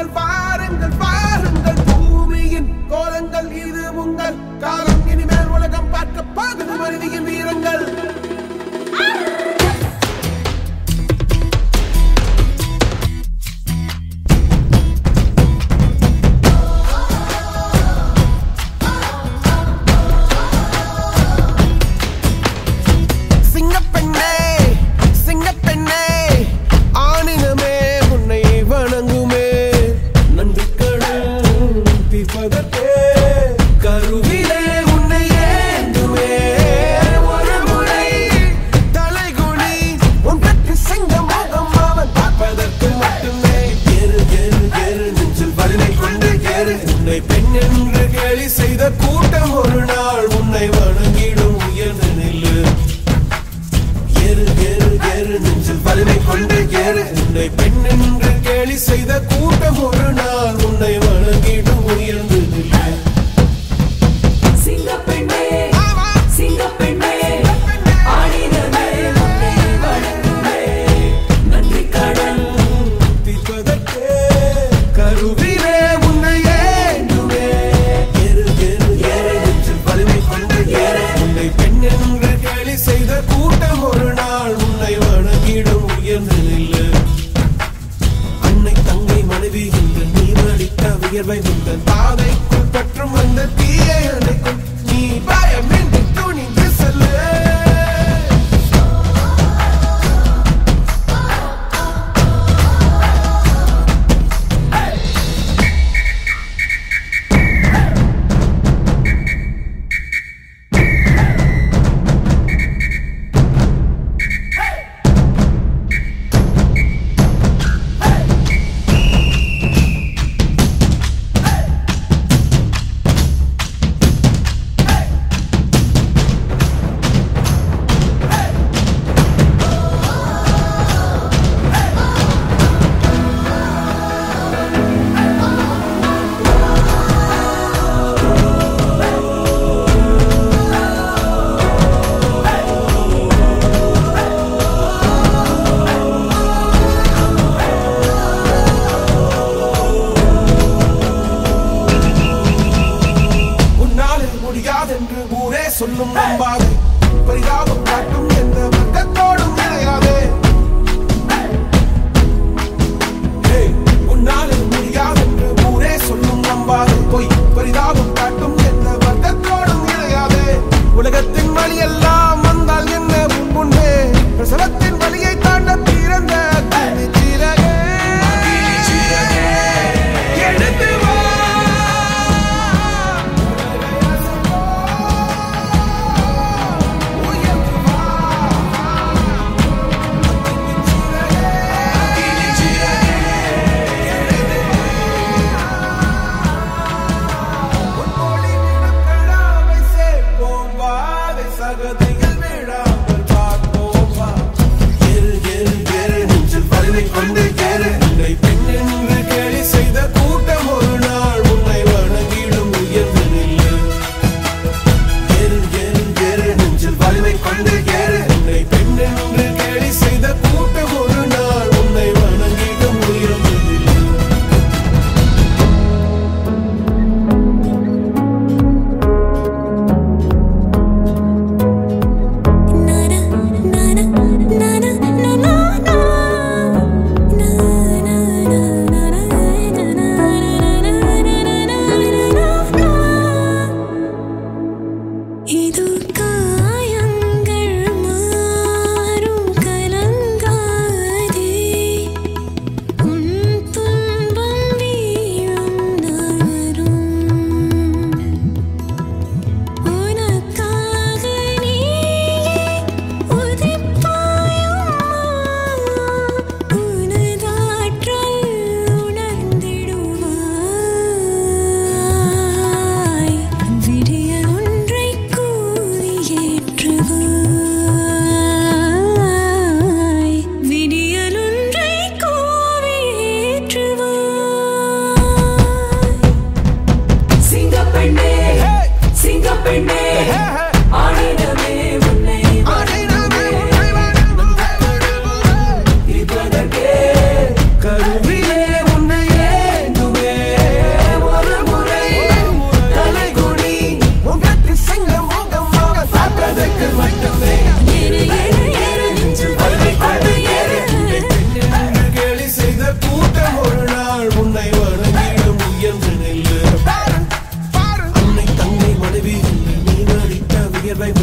வாருங்கள் வாருங்கள் வாருங்கள் பூமியின் கோலங்கள் இது உங்கள் காலம் இனிமேல் உலகம் பார்க்க போகுது மனிதியின் வீரங்கள் சிங்கப்பெண்ணே சிங்கப்பெண்ணே ஆணினமே உன்னை வணங்குமே நன்றி கடல் தீர்ப்பதற்கே கருவிலே உன்னை ஏந்துமே ஒரு முறை தலைகுனி உன் பெற்று சிங்க முகம் அவன் பார்ப்பதற்கு மட்டுமே ஏறு ஏறு ஏறு நெஞ்சில் வலிமை கொண்டு ஏறு உன்னை பெண் என்று கேலி செய்த கூட்டம் ஒரு நாள் உன்னை வணங்கிடும் உயர்ந்து நில்லு ஏறு ஏறு ஏறு நெஞ்சில் வலிமை கொண்டு ஏறு உன்னை பெண் என்று கேலி செய்த கூட்டம் ஒரு நாள் உன்னை வணங்கிடும் உயர்ந்து நில்லு சிங்கப்பெண்ணே சிங்கப்பெண்ணே ஆடினமே உன்னை வணங்குமே நன்றி கடன் தீர்ப்பதற்கே கருவிலே உன்னை ஏந்துமே ஏறு ஏறு ஏறு நெஞ்சில் வலிமை கொண்டு ஏறு உன்னை பெண் என்று கேலி செய்த கூட்டம் ஒரு நாள் உன்னை வணங்கிடும் உயர்ந்து நில்லு அன்னை தங்கை மனைவி என்று நீ அடித்த உயர்வை உங்கள் பாதைக்குள் பற்றும் அந்த தீயை அணைக்கும் நீ பயமின்றி துணிந்து செல்லு உன்னாலே முடியாதென்று ஊரே சொல்லும் நம்பாதே பரிதாபம் காட்டும் எந்த வர்க்கத்தோடும் இணையாதே Hey, உன்னாலே முடியாதென்று ஊரே சொல்லும் நம்பாதே பொய் பரிதாபம் காட்டும் எந்த வர்க்கத்தோடும் இணையாதே உலகத்தின் வழி எல்லாம் வந்தால் என்ன உன் முன்னே பிரசவத்தின் வழியை தாண்ட பிறந்த தனிச்சிறகே எடுத்து வா கொண்டு கேறு உன்னை பெண் என்று கேலி செய்த கூட்டம் ஒரு நாள் உன்னை வணங்கிடும் உயர்ந்து நில்லு ஏறு ஏறு ஏறு நெஞ்சில் வலிமை கொண்டு ஏறு உன்னை பெண் என்று கேலி செய்த கூட்டம் ஒரு நாள் உன்னை வணங்கிடும் உயர்ந்து நில்லு நானா நானா நானா நானா நானா இது காயங்கள் மாறும் கலங்காதே உன் துன்பம் வீழும் நகரும் உனக்காக நீயே உதிப்பாயும் உனதாற்றல் உணர்ந்திடுவாய் விடிய ஒன்றை கூறி ஏற்றுவாய் விடியல் ஒன்றை கூறி ஏற்றுவாய் சிங்கப்பெண்ணே சிங்கப்பெண்ணே ஆடினமே உன்னை வணங்குமே இருப்பதற்கே கருவிலே உன்னை ஏந்துமே வியர்வை